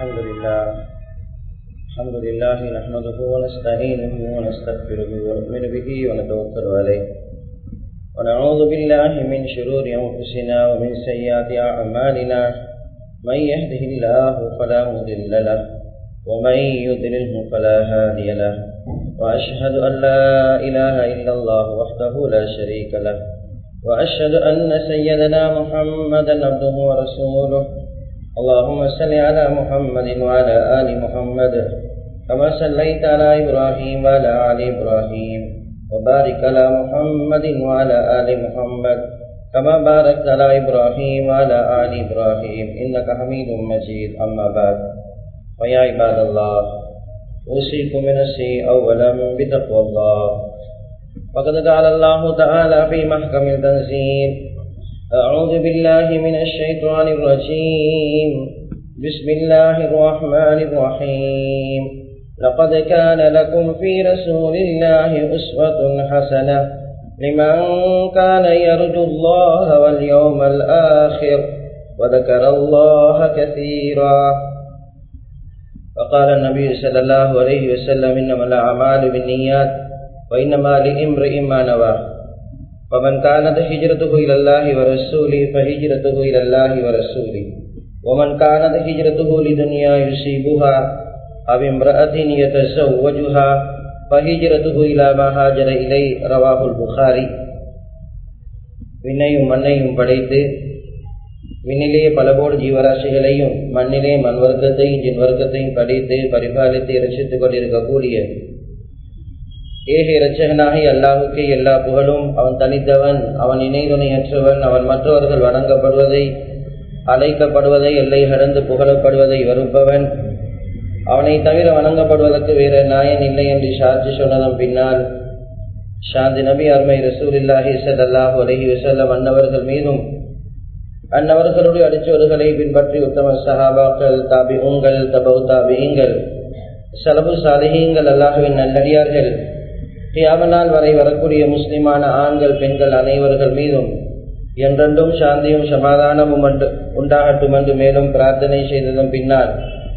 الحمد لله الحمد لله نحمده ونستعينه ونستغفره ونؤمن به ونتوكل عليه ونعوذ بالله من شرور أنفسنا ومن سيئات أعمالنا من يهده الله فلا مضل له ومن يضلله فلا هادي له وأشهد أن لا إله إلا الله وحده لا شريك له وأشهد أن سيدنا محمدا عبده ورسوله اللهم صل على محمد وعلى آل محمد كما صليت على إبراهيم وعلى آل إبراهيم وبارك على محمد وعلى آل محمد كما باركت على إبراهيم وعلى آل إبراهيم إنك حميد مجيد أما بعد فيا عباد الله أوصيكم بنفسي أولا بتقوى الله فقد قال الله تعالى في محكم التنزيل أعوذ بالله من الشيطان الرجيم بسم الله الرحمن الرحيم لقد كان لكم في رسول الله أسوة حسنة لمن كان يرجو الله واليوم الآخر وذكر الله كثيرا وقال النبي صلى الله عليه وسلم إنما الأعمال بالنيات وإنما لامرئ ما نوى ومن كانت هجرته إلى الله ورسوله فهجرته إلى الله ورسوله ومن كانت هجرته لدنيا يصيبها أو امرأة يتزوجها فهجرته إلى ما هاجر إليه رواه البخاري விண்ணையும் மண்ணையும் படைத்து விண்ணிலே பலபோடு ஜீவராசிகளையும் மண்ணிலே மண் வர்க்கத்தையும் ஜின் வர்க்கத்தையும் படைத்து பரிபாலித்து ரசித்துக் கொண்டிருக்கக்கூடிய ஏக இரட்சகனாகி அல்லாஹுக்கே எல்லா புகழும் அவன் தனித்தவன் அவன் இணைதுணையற்றவன் அவன் மற்றவர்கள் வணங்கப்படுவதை அழைக்கப்படுவதை எல்லை கடந்து புகழப்படுவதை வெறுப்பவன் அவனை தவிர வணங்கப்படுவதற்கு வேற நாயன் இல்லை என்று சாட்சி சொன்னதன் பின்னால் சாந்தி நபி அருமை ரசூலில்லாஹி சல்லாஹு அலஹி வசல்லம் அன்னவர்கள் மீதும் அன்னவர்களுடைய அடிச்சோடுகளை பின்பற்றி உத்தம சஹாபாக்கள் தாபி உங்கள் தபவு தாபியங்கள் சலபு சாலிகங்கள் அல்லாஹுவின் நல்லடியார்கள் கியாமனால் வரை வரக்கூடிய முஸ்லிமான ஆண்கள் பெண்கள் அனைவர்கள் மீதும் என்றென்றும் சாந்தியும் சமாதானமும் உண்டாகட்டும் என்று மேலும் பிரார்த்தனை செய்ததும் பின்னால்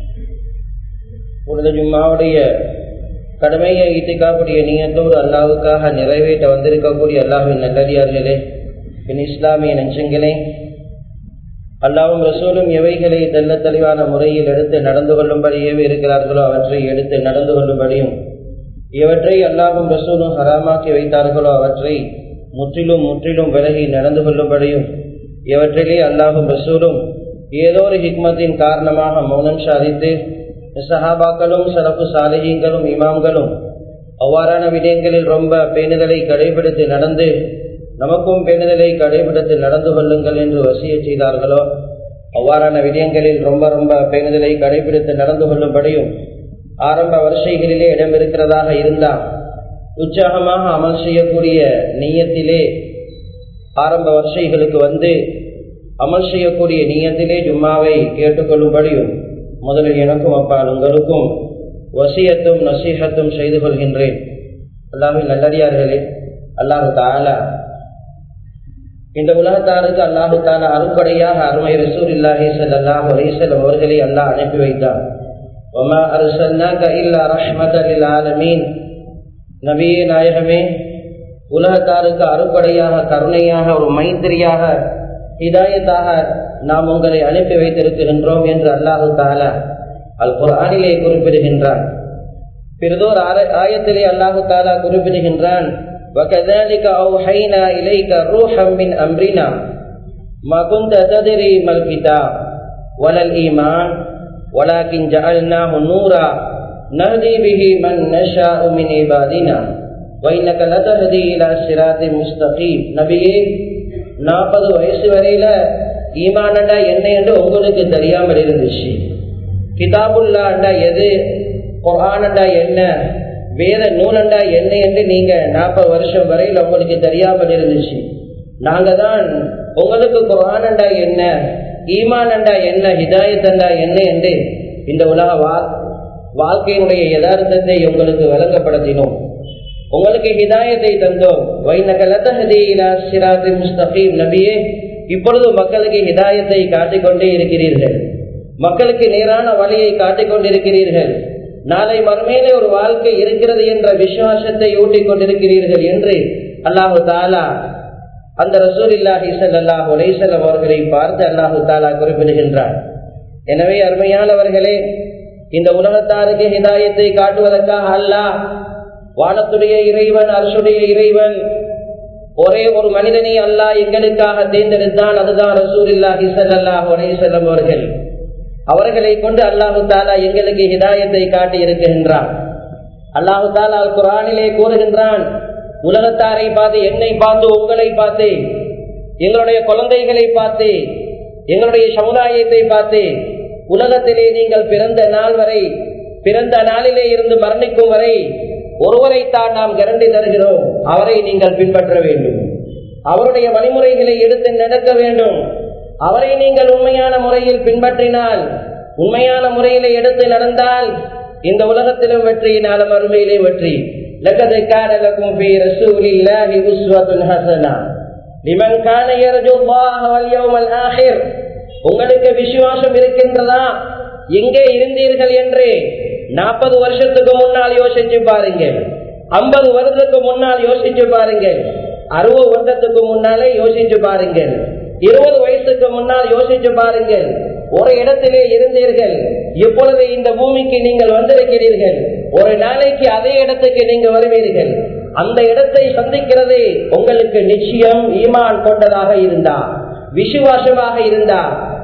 புனித ஜும்மாவுடைய கடமையை ஈட்டிக்காக்கூடிய நீயத்தோடு அல்லாவுக்காக நிறைவேற்ற வந்திருக்கக்கூடிய அல்லாஹின் நல்லடியார்களே பின் இஸ்லாமிய நெஞ்சங்களே அல்லாவும் ரசூலும் எவைகளை தெல்ல தெளிவான முறையில் எடுத்து நடந்து கொள்ளும்படி ஏவி இருக்கிறார்களோ அவற்றை எடுத்து நடந்து கொள்ளும்படியும் எவற்றை அல்லாவும் ரசூலும் ஹராமாக்கி வைத்தார்களோ அவற்றை முற்றிலும் முற்றிலும் விலகி நடந்து கொள்ளும்படியும் எவற்றிலே அல்லாஹும் ரசூலும் ஏதோ ஒரு ஹிக்மத்தின் காரணமாக மௌனம் சாதித்து சஹாபாக்களும் சரப்பு சாலிகங்களும் இமாம்களும் அவ்வாறான விடயங்களில் ரொம்ப பேணுதலை கடைபிடித்து நடந்து நமக்கும் பேணுதலை கடைபிடித்து நடந்து கொள்ளுங்கள் என்று வசிய செய்தார்களோ அவ்வாறான விடயங்களில் ரொம்ப ரொம்ப பேணுதலை கடைபிடித்து நடந்து கொள்ளும்படியும் ஆரம்ப வரிசைகளிலே இடம் இருக்கிறதாக இருந்தால் உற்சாகமாக அமல் செய்யக்கூடிய நீயத்திலே ஆரம்ப வரிசைகளுக்கு வந்து அமல் செய்யக்கூடிய நீயத்திலே ஜும்மாவை கேட்டுக்கொள்ளும்படியும் முதலில் எனக்கும் அப்பால் உங்களுக்கும் வசியத்தும் நசீகத்தும் செய்து கொள்கின்றேன் அல்லாஹின் நல்லடியார்களே அல்லாஹு தாலா இந்த உலகத்தாருக்கு அல்லாஹு தாலா அருப்படையாக அருமை ரசூர் இல்லாஹி சல்லாஹ் அலிசல் அவர்களை அல்லாஹ் அனுப்பி வைத்தார் ஒமா அரசன்னாக இல்லா ரஹ்மத் அலில் ஆலமீன் நபியே நாயகமே உலகத்தாருக்கு அறுப்படையாக கருணையாக ஒரு மைத்திரியாக ஹிதாயத்தாக நாம் உங்களை அனுப்பி வைத்திருக்கின்றோம் என்று அல்லாஹு தாலா அல் குரானிலே குறிப்பிடுகின்றான் பிறதோர் ஆயத்திலே அல்லாஹு தாலா குறிப்பிடுகின்றான் وكذلك أوحينا إليك روحا من أمرنا ما كنت تدري ما الكتاب ولا الإيمان ولكن جعلناه نورا نهدي به من نشاء من عبادنا وإنك لتهدي إلى صراط مستقيم நபியே நாற்பது வயசு வரையில ஈமானண்டா என்ன என்று உங்களுக்கு தெரியாமல் இருந்துச்சு கிதாபுல்லாண்டா எது குரானண்டா என்ன வேத நூலண்டா என்ன என்று நீங்க நாற்பது வருஷம் வரையில் உங்களுக்கு தெரியாமல் இருந்துச்சு நாங்க தான் உங்களுக்கு குரானண்டா என்ன ஈமானண்டா என்ன ஹிதாயத்தண்டா என்ன என்று இந்த உலக வா வாழ்க்கையினுடைய யதார்த்தத்தை உங்களுக்கு விளங்கப்படுத்தினோம் உங்களுக்கு ஹிதாயத்தை தந்தோம் முஸ்தகீம் நபியே இப்பொழுது மக்களுக்கு ஹிதாயத்தை காட்டிக்கொண்டே இருக்கிறீர்கள் மக்களுக்கு நேரான வழியை காட்டிக் கொண்டிருக்கிறீர்கள் நாளை மறுமையிலே ஒரு வாழ்க்கை இருக்கிறது என்ற விசுவாசத்தை ஊட்டிக் கொண்டிருக்கிறீர்கள் என்று அல்லாஹு தாலா அந்த ரசூல் இல்லாஹி சல்லாஹ் உலைசல்லம் அவர்களை பார்த்து அல்லாஹு தாலா குறிப்பிடுகின்றார் எனவே அருமையானவர்களே இந்த உலகத்தாருக்கு ஹிதாயத்தை காட்டுவதற்காக அல்லாஹ் வானத்துடைய இறைவன் அரசுடைய இறைவன் ஒரே ஒரு மனிதனை அல்லாஹ் எங்களுக்காக தேர்ந்தெடுத்தான் அதுதான் ரசூல் இல்லாஹி சல்லாஹ் உலைசல்லம் அவர்கள் அவர்களை கொண்டு அல்லாஹு தாலா எங்களுக்கு ஹிதாயத்தை காட்டி இருக்கின்றான் அல்லாஹு தாலா குரானிலே கூறுகின்றான் உலகத்தாரை பார்த்து என்னை பார்த்து உங்களை பார்த்து எங்களுடைய குழந்தைகளை பார்த்து எங்களுடைய சமுதாயத்தை பார்த்து உலகத்திலே நீங்கள் பிறந்த நாள் வரை பிறந்த நாளிலே இருந்து மரணிக்கும் வரை ஒருவரைத்தான் நாம் கரண்டி தருகிறோம் அவரை நீங்கள் பின்பற்ற வேண்டும் அவருடைய வழிமுறைகளை எடுத்து நடக்க வேண்டும் அவரை நீங்கள் உண்மையான முறையில் பின்பற்றினால் உண்மையான முறையில எடுத்து நடந்தால் இந்த உலகத்திலும் வெற்றி நாளும் அருமையிலே வெற்றி لقد كان لكم في رسول الله أسوة حسنة لمن كان يرجو الله واليوم الآخر உங்களுக்கு விசுவாசம் இருக்கின்றதா எங்கே இருந்தீர்கள் என்று நாற்பது வருஷத்துக்கு முன்னால் யோசிச்சு பாருங்கள் ஐம்பது வருடத்துக்கு முன்னால் யோசிச்சு பாருங்கள் அறுபது வருடத்துக்கு முன்னாலே யோசிச்சு பாருங்கள் இருபது வயசுக்கு முன்னால் யோசிச்சு பாருங்கள் ஒரு இடத்திலே இருந்தீர்கள் இப்பொழுது இந்த பூமிக்கு நீங்கள் வந்திருக்கிறீர்கள் ஒரு நாளைக்கு அதே இடத்துக்கு நீங்க வருவீர்கள் அந்த இடத்தை சந்திக்கிறது உங்களுக்கு நிச்சயம் ஈமான் கொண்டதாக இருந்தா விசுவாசமாக இருந்தா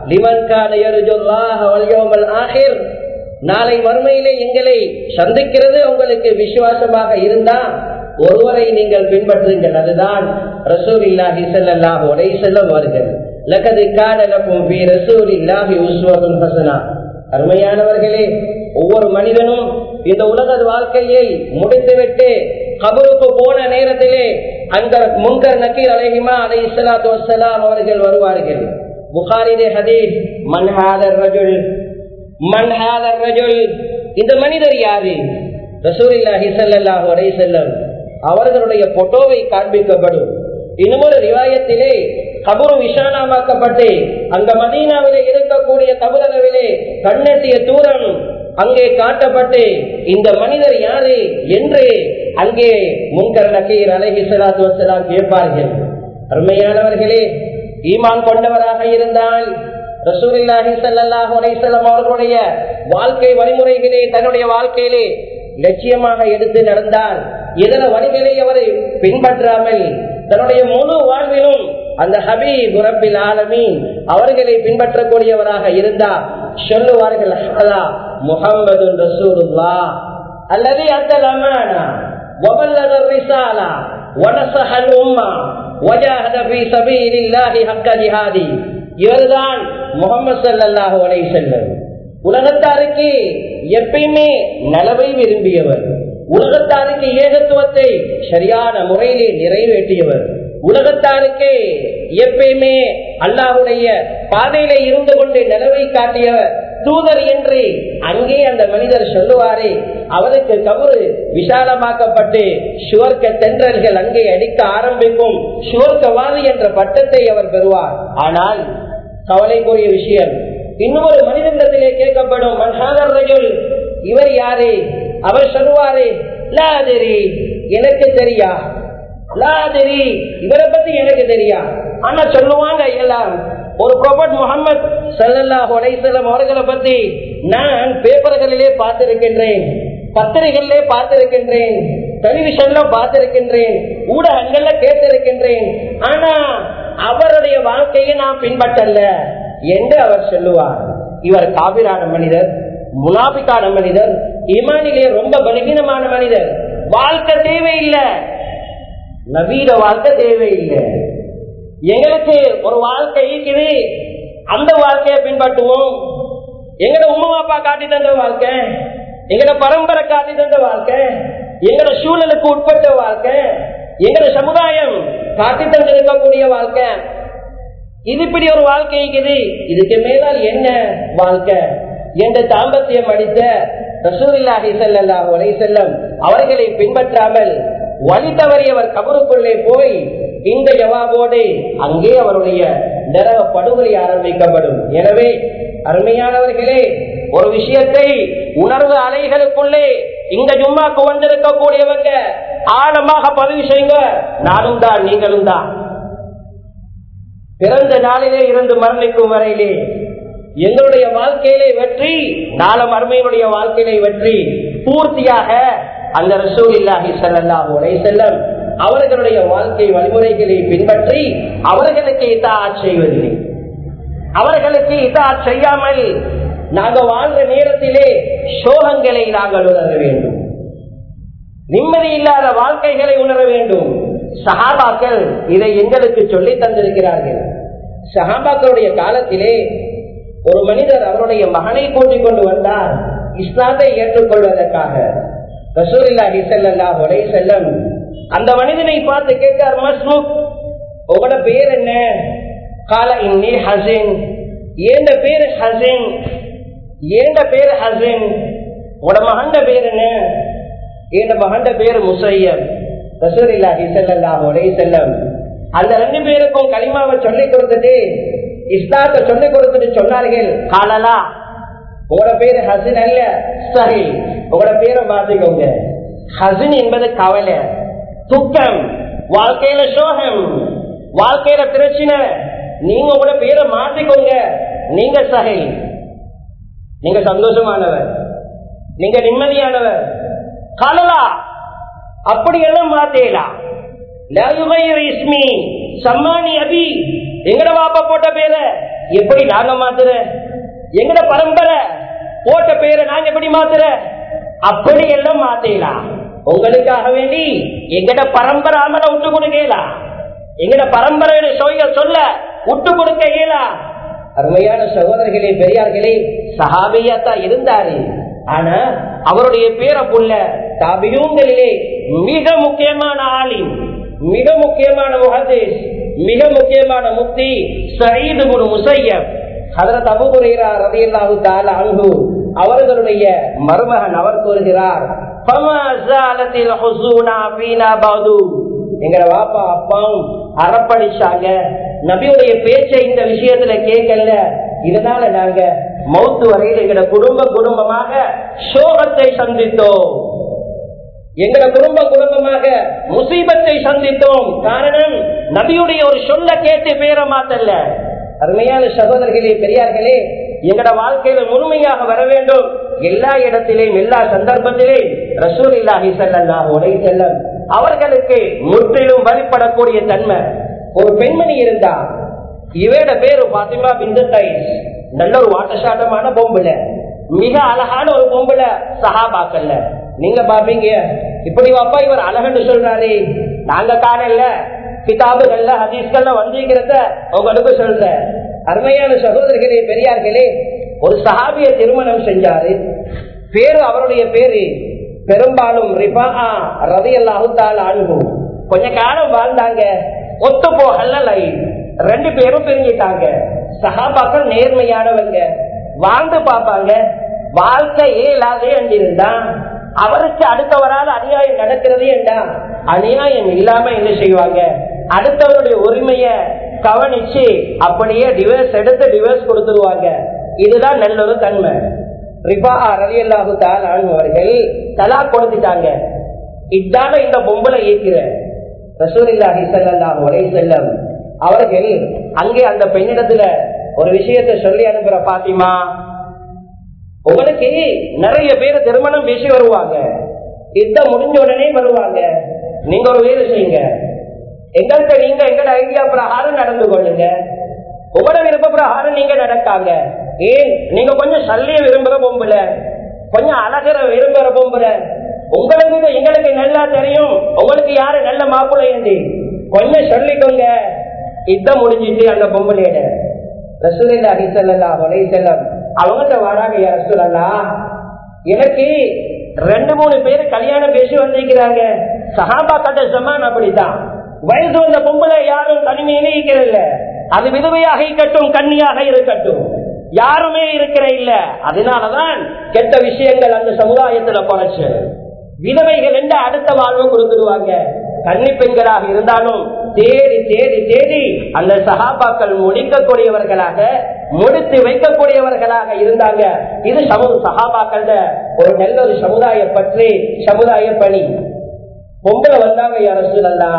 நாளை மறுமையிலே எங்களை சந்திக்கிறது உங்களுக்கு விசுவாசமாக இருந்தா ஒருவரை நீங்கள் பின்பற்றுங்கள் அதுதான் ரசூல் இல்லாஹி செல்லாஹ் உடை செல்லும் வருகள் லக்கது காடலக்கும் பி ரசூல் இல்லாஹி உஸ்வதுல் ஹசனா அருமையானவர்களே ஒவ்வொரு மனிதனும் இந்த உலக வாழ்க்கையை முடித்துவிட்டு கபருக்கு போன நேரத்திலே அந்த முன்கர் நக்கீர் அலைஹிமா அலை இஸ்லாத்து வசலாம் அவர்கள் வருவார்கள் புகாரிலே ஹதீஸ் மன்ஹாதர் ரஜுல் மன்ஹாதர் ரஜுல் இந்த மனிதர் யாரு ரசூலில்லாஹி ஸல்லல்லாஹு அலைஹி வஸல்லம் அவர்களுடைய போட்டோவை காண்பிக்கப்படும் இன்னொரு ரிவாயத்திலே கபரு விசாலமாக்கப்பட்டு அங்க மதீனாவிலே இருக்கக்கூடிய கபரளவிலே கண்ணெட்டிய தூரம் அங்கே காட்டப்பட்டு இந்த மனிதர் யாரு என்று அங்கே முன்கர் நக்கீர் அலஹி சலாத்து வசலாம் கேட்பார்கள் அருமையானவர்களே ஈமான் கொண்டவராக இருந்தால் ரசூலில்லாஹி ஸல்லல்லாஹு அலைஹி வஸல்லம் அவர்களுடைய வாழ்க்கை வழிமுறைகளே தன்னுடைய வாழ்க்கையிலே லட்சியமாக எடுத்து நடந்தால் இதர வழிகளை அவர் பின்பற்றாமல் தன்னுடைய முழு வாழ்விலும் அந்த ஹபீப் ரப்பில் ஆலமீன் அவர்களை பின்பற்றக்கூடியவராக இருந்தார் சொல்லுவார்கள் ஹலா முஹம்மது ரசூலுல்லா அல்லது அத்தல் அமானா وبلغ الرسالة ونصح الأمة وجاهد في سبيل الله حق جهاده இவர்தான் முகமது சல்லாஹு அலை செல்லம் உலகத்தாருக்கு எப்பயுமே நலவை விரும்பியவர் உலகத்தாருக்கு ஏகத்துவத்தை சரியான முறையிலே நிறைவேற்றியவர் உலகத்தாருக்கு எப்பயுமே அல்லாஹுடைய பாதையில இருந்து கொண்டு நிலவை காட்டியவர் தூதர் என்று அங்கே அந்த மனிதர் சொல்லுவாரே அவருக்கு கபரு விசாலமாக்கப்பட்டு சுவர்க்க தென்றல்கள் அங்கே அடிக்க ஆரம்பிக்கும் சுவர்க்கவாதி என்ற பட்டத்தை அவர் பெறுவார் ஆனால் கவலைக்குரிய விஷயம் இன்னொரு மனிதனிடத்திலே கேட்கப்படும் மன்ஹாதர் ரஜுல் இவர் யாரு அவர் சொல்லுவாரு லாதரி எனக்கு தெரியா லாதரி இவரை பத்தி எனக்கு தெரியா ஆனா சொல்லுவாங்க எல்லாம் ஒரு ப்ரொபட் முகமது சல்லாஹ் அலைசல்லம் அவர்களை பத்தி நான் பேப்பர்களிலே பார்த்திருக்கின்றேன் பத்திரிகைகளிலே பார்த்திருக்கின்றேன் டெலிவிஷன்ல பார்த்திருக்கின்றேன் ஊடகங்கள்ல கேட்டிருக்கின்றேன் ஆனா அவருடைய வாழ்க்கையை நான் பின்பற்றல என்று அவர் சொல்லுவார் இவர் காபிரான மனிதர் முனாபிக்கான மனிதர் இமானிலே ரொம்ப பலகீனமான மனிதர் வாழ்க்கை தேவையில்லை நவீன வாழ்க்கை தேவையில்லை எங்களுக்கு ஒரு வாழ்க்கை இருக்குது அந்த வாழ்க்கையை பின்பற்றுவோம் எங்கட உமா அப்பா காட்டி தந்த வாழ்க்கை எங்கட பரம்பரை காட்டி தந்த வாழ்க்கை எங்கட சூழலுக்கு உட்பட்ட வாழ்க்கை எங்கட சமுதாயம் காட்டி தந்திருக்கக்கூடிய வாழ்க்கை இது இப்படி ஒரு வாழ்க்கை இருக்குது இதுக்கு மேலால் என்ன வாழ்க்கை என்ற தாம்பத்தியம் அடித்த ரசூரில்லாஹி செல்லல்லாஹு அலை செல்லம் அவர்களை பின்பற்றாமல் வழி தவறியவர் கபருக்குள்ளே போய் இந்த ஜவாபோடு அங்கே அவருடைய நரக படுகொலை ஆரம்பிக்கப்படும் எனவே அருமையானவர்களே ஒரு விஷயத்தை உணர்வு அலைகளுக்குள்ளே இந்த ஜும்மாக்கு வந்திருக்கக்கூடியவங்க ஆழமாக பதிவு செய்யுங்க நானும் தான் நீங்களும் தான் பிறந்த நாளிலே இருந்து மரணிக்கும் வரையிலே எங்களுடைய வாழ்க்கையிலே வெற்றி நாளம் அருமையினுடைய வாழ்க்கையிலே வெற்றி பூர்த்தியாக அந்த ரசூல் இல்லாஹி செல்லல்லாஹு செல்லம் அவர்களுடைய வாழ்க்கை வழிமுறைகளை பின்பற்றி அவர்களுக்கு இதா செய்வதில்லை அவர்களுக்கு இதா செய்யாமல் நாங்கள் வாழ்ந்த நேரத்திலே சோகங்களை நாங்கள் உணர வேண்டும் நிம்மதி இல்லாத வாழ்க்கைகளை உணர வேண்டும் சஹாபாக்கள் இதை எங்களுக்கு சொல்லி தந்திருக்கிறார்கள் சஹாபாக்களுடைய காலத்திலே ஒரு மனிதர் அவருடைய மகனை கூட்டிக் கொண்டு வந்தார் இஸ்லாத்தை ஏற்றுக்கொள்வதற்காக ரசூலில்லாஹி ஸல்லல்லாஹு அலைஹி வஸல்லம் அந்த மனிதனை பார்த்து கேட்டார் மஸ்ரூப் உங்களோட பேர் என்ன கால இன்னி ஹசின் ஏண்ட பேரு ஹசின் ஏண்ட பேரு ஹசின் உங்களோட மகண்ட பேர் என்ன ஏண்ட மகண்ட பேரு முசையர் ரசூலில்லாஹி ஸல்லல்லாஹு அலைஹி வஸல்லம் அந்த ரெண்டு பேருக்கும் கலிமாவை சொல்லிக் கொடுத்துட்டு இஸ்லாத்தை சொல்லிக் கொடுத்துட்டு சொன்னார்கள் காலலா உங்களோட பேரு ஹசின் அல்ல சரி உங்களோட பேரை மாத்திக்கோங்க ஹசின் என்பது கவலை துக்கம் வாழ்க்கையில சோகம் வாழ்க்கையில பிரச்சனை நீங்க உங்களோட பேரை மாத்திக்கோங்க நீங்க சகை நீங்க சந்தோஷமானவர் நீங்க நிம்மதியானவர் காலலா அப்படி எல்லாம் மாத்தேலாம் இஸ்மி சம்மானி அபி எங்கட வாப்பா போட்ட பேர எப்படி நாங்க மாத்துற எங்கட பரம்பரை போட்ட பேரை நாங்க எப்படி மாத்துற அப்படி எல்லாம் மாத்தலாம் உங்களுக்காக வேண்டி எங்கட பரம்பரை அமல விட்டு கொடுக்கலாம் எங்கட பரம்பரையோட சொல்ல சொல்ல விட்டு கொடுக்க இயலா அருமையான சகோதரர்களே பெரியார்களே சஹாபியாத்தான் இருந்தாரு ஆனா அவருடைய பேரை புள்ள தாபியூங்களிலே மிக முக்கியமான ஆளின் மிக முக்கியமான முகதேஷ் மிக முக்கியமான முக்தி சயீது குரு முசையம் ஹதரத் அபுகுரேரா ரதியல்லாஹு தஆலா அன்ஹு அவர்களுடைய மருமகன் அவர் கூறுகிறார் எங்க வாப்பா அப்பாவும் அறப்படிச்சாங்க நபியுடைய பேச்சை இந்த விஷயத்துல கேட்கல இதனால நாங்க மௌத்து வரையில் எங்கட குடும்ப குடும்பமாக சோகத்தை சந்தித்தோம் எங்கட குடும்ப குடும்பமாக முசீபத்தை சந்தித்தோம் காரணம் நபியுடைய ஒரு சொல்ல கேட்டு பேர மாத்தல்ல அருமையான சகோதரர்களே பெரியார்களே எங்கட வாழ்க்கையில முழுமையாக வர வேண்டும் எல்லா இடத்திலேயும் எல்லா சந்தர்ப்பத்திலேயும் ரசூல் இல்லாஹி செல்லாஹ் உடை செல்லம் அவர்களுக்கு முற்றிலும் வழிபடக்கூடிய தன்மை ஒரு பெண்மணி இருந்தா இவையோட பேரு பாத்திமா பிந்து தைஸ் நல்ல ஒரு வாட்டசாட்டமான பொம்புல மிக அழகான ஒரு பொம்புல சஹாபாக்கல்ல நீங்க பாப்பீங்க இப்படி வாப்பா இவர் அழகுன்னு சொல்றாரு நாங்க காணல கிதாபுகள்ல ஹதீஸ்கள்ல வந்திருக்கிறத உங்களுக்கு சொல்ற அருமையான சகோதரர்களே பெரியார்களே ஒரு சஹாபிய திருமணம் செஞ்சாரு பேரு அவருடைய பேரு பெரும்பாலும் ரிபா ரவி அல்லாஹால அணுகும் கொஞ்ச காலம் வாழ்ந்தாங்க ஒத்து போகல ரெண்டு பேரும் பிரிஞ்சிட்டாங்க சஹாபாக்கள் நேர்மையானவங்க வாழ்ந்து பார்ப்பாங்க வாழ்க்கை இயலாதே என்றிருந்தா அவருக்கு அடுத்தவரால் அநியாயம் நடக்கிறது என்றா அநியாயம் இல்லாம என்ன செய்வாங்க அடுத்தவருடைய உரிமைய கவனிச்சு அப்படியே டிவோர்ஸ் எடுத்து டிவோர்ஸ் கொடுத்துருவாங்க இதுதான் நல்ல ஒரு தன்மை ரிபா ரவி அல்லாஹு அவர்கள் தலா கொடுத்துட்டாங்க இதான இந்த பொம்பளை ஏற்கிற ரசூலில்லாஹி ஸல்லல்லாஹு அலைஹி வஸல்லம் அவர்கள் அங்கே அந்த பெண்ணிடத்துல ஒரு விஷயத்தை சொல்லி அனுப்புற பாத்திமா உங்களுக்கு நிறைய பேர் திருமணம் பேசி வருவாங்க இத முடிஞ்ச உடனே வருவாங்க நீங்க ஒரு வேலை செய்யுங்க எங்கள்கிட்ட நீங்க எங்கட ஐடியா பிரகாரம் நடந்து கொள்ளுங்க உங்களோட விருப்ப பிரகாரம் நீங்க நடக்காங்க ஏன் நீங்க கொஞ்சம் சல்லிய விரும்புற பொம்புல கொஞ்சம் அழகிற விரும்புற பொம்புல உங்களுக்கு எங்களுக்கு நல்லா தெரியும் உங்களுக்கு யாரு நல்ல மாப்பிள்ளை என்று கொஞ்சம் சொல்லிக்கோங்க இத முடிஞ்சிட்டு அந்த பொம்பளையிட ரசூலில்லா அடிசல்லா ஒலை செல்லம் அவங்கள்ட்ட வராங்க யார் ரசூலல்லா எனக்கு ரெண்டு மூணு பேர் கல்யாணம் பேசி வந்திருக்கிறாங்க சஹாபா கட்ட ஜமான் அப்படித்தான் வயசு வந்த பொம்பளை யாரும் தனிமையிலே இருக்கிறதில்ல அது விதவையாக இருக்கட்டும் கன்னியாக இருக்கட்டும் யாருமே இருக்கிற இல்ல அதனாலதான் கெட்ட விஷயங்கள் அந்த சமுதாயத்துல குறைச்சு விதவைகள் என்று அடுத்த வாழ்வு கொடுத்துருவாங்க கன்னி பெண்களாக இருந்தாலும் தேடி தேடி தேடி அந்த சகாபாக்கள் முடிக்கக்கூடியவர்களாக முடித்து வைக்கக்கூடியவர்களாக இருந்தாங்க இது சமூக சகாபாக்கள் ஒரு நல்ல ஒரு சமுதாய பற்றி சமுதாய பணி பொங்கல வந்தாங்க அரசு நல்லா